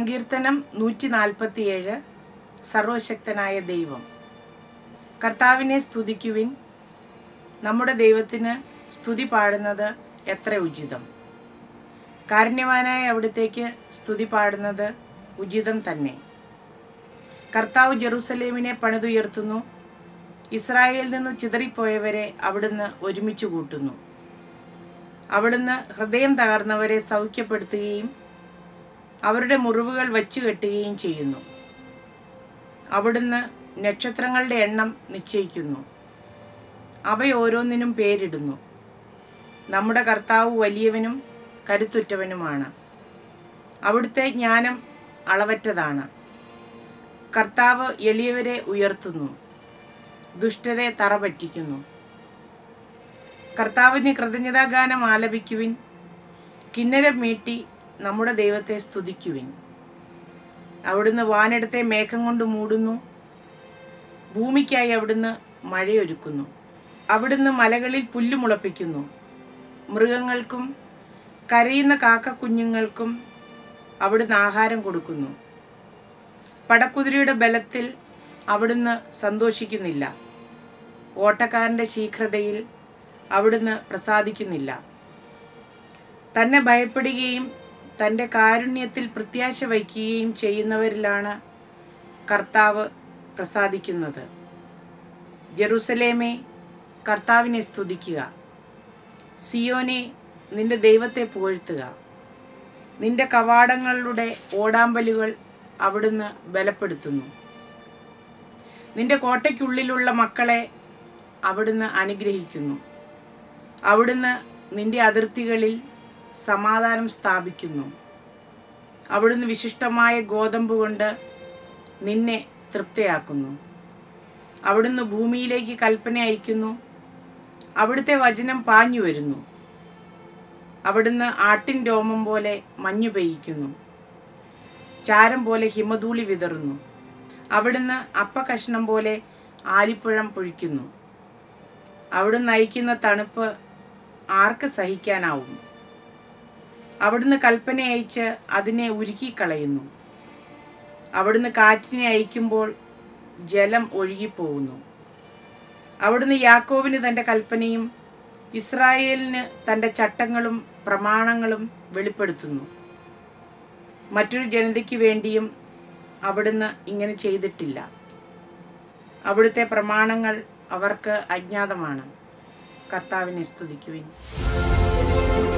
സങ്കീർത്തനം നൂറ്റി നാൽപ്പത്തിയേഴ് സർവശക്തനായ ദൈവം കർത്താവിനെ സ്തുതിക്കുവിൻ നമ്മുടെ ദൈവത്തിന് സ്തുതി പാടുന്നത് എത്ര ഉചിതം കാരുണ്യവാനായ അവിടത്തേക്ക് സ്തുതി പാടുന്നത് ഉചിതം തന്നെ കർത്താവ് ജെറൂസലേമിനെ പണിതുയർത്തുന്നു ഇസ്രായേലിൽ നിന്ന് ചിതറിപ്പോയവരെ അവിടുന്ന് ഒരുമിച്ച് കൂട്ടുന്നു അവിടുന്ന് ഹൃദയം തകർന്നവരെ സൗഖ്യപ്പെടുത്തുകയും അവരുടെ മുറിവുകൾ വച്ചു കെട്ടുകയും ചെയ്യുന്നു അവിടുന്ന് നക്ഷത്രങ്ങളുടെ എണ്ണം നിശ്ചയിക്കുന്നു അവയോരോന്നിനും പേരിടുന്നു നമ്മുടെ കർത്താവ് വലിയവനും കരുത്തുറ്റവനുമാണ് അവിടുത്തെ ജ്ഞാനം അളവറ്റതാണ് കർത്താവ് എളിയവരെ ഉയർത്തുന്നു ദുഷ്ടരെ തറ പറ്റിക്കുന്നു കർത്താവിന് കൃതജ്ഞതാഗാനം ആലപിക്കുവിൻ കിന്നരം മീട്ടി നമ്മുടെ ദൈവത്തെ സ്തുതിക്കുവിൻ അവിടുന്ന് വാനിടത്തെ മേഘം കൊണ്ട് മൂടുന്നു ഭൂമിക്കായി അവിടുന്ന് മഴയൊരുക്കുന്നു അവിടുന്ന് മലകളിൽ പുല്ല് മുളപ്പിക്കുന്നു മൃഗങ്ങൾക്കും കരയുന്ന കാക്കക്കുഞ്ഞുങ്ങൾക്കും അവിടുന്ന് ആഹാരം കൊടുക്കുന്നു പടക്കുതിരയുടെ ബലത്തിൽ അവിടുന്ന് സന്തോഷിക്കുന്നില്ല ഓട്ടക്കാരൻ്റെ ശീഘ്രതയിൽ അവിടുന്ന് പ്രസാദിക്കുന്നില്ല തന്നെ ഭയപ്പെടുകയും തൻ്റെ കാരുണ്യത്തിൽ പ്രത്യാശ വയ്ക്കുകയും ചെയ്യുന്നവരിലാണ് കർത്താവ് പ്രസാദിക്കുന്നത് ജെറുസലേമേ കർത്താവിനെ സ്തുതിക്കുക സിയോനെ നിന്റെ ദൈവത്തെ പുകഴ്ത്തുക നിന്റെ കവാടങ്ങളുടെ ഓടാമ്പലുകൾ അവിടുന്ന് ബലപ്പെടുത്തുന്നു നിന്റെ കോട്ടയ്ക്കുള്ളിലുള്ള മക്കളെ അവിടുന്ന് അനുഗ്രഹിക്കുന്നു അവിടുന്ന് നിന്റെ അതിർത്തികളിൽ സമാധാനം സ്ഥാപിക്കുന്നു അവിടുന്ന് വിശിഷ്ടമായ ഗോതമ്പ് കൊണ്ട് നിന്നെ തൃപ്തയാക്കുന്നു അവിടുന്ന് ഭൂമിയിലേക്ക് കൽപ്പന അയക്കുന്നു അവിടുത്തെ വചനം പാഞ്ഞു വരുന്നു അവിടുന്ന് ആട്ടിൻ രോമം പോലെ മഞ്ഞു പെയ്യിക്കുന്നു ചാരം പോലെ ഹിമധൂളി വിതറുന്നു അവിടുന്ന് അപ്പകഷ്ണം പോലെ ആലിപ്പഴം പൊഴിക്കുന്നു അവിടുന്ന് നയിക്കുന്ന തണുപ്പ് ആർക്ക് സഹിക്കാനാവും അവിടുന്ന് കൽപ്പന അയച്ച് അതിനെ ഉരുക്കിക്കളയുന്നു അവിടുന്ന് കാറ്റിനെ അയക്കുമ്പോൾ ജലം ഒഴുകിപ്പോകുന്നു അവിടുന്ന് യാക്കോവിന് തൻ്റെ കൽപ്പനയും ഇസ്രായേലിന് തൻ്റെ ചട്ടങ്ങളും പ്രമാണങ്ങളും വെളിപ്പെടുത്തുന്നു മറ്റൊരു ജനതയ്ക്ക് വേണ്ടിയും അവിടുന്ന് ഇങ്ങനെ ചെയ്തിട്ടില്ല അവിടുത്തെ പ്രമാണങ്ങൾ അവർക്ക് അജ്ഞാതമാണ് കർത്താവിനെ സ്തുതിക്കുവിൻ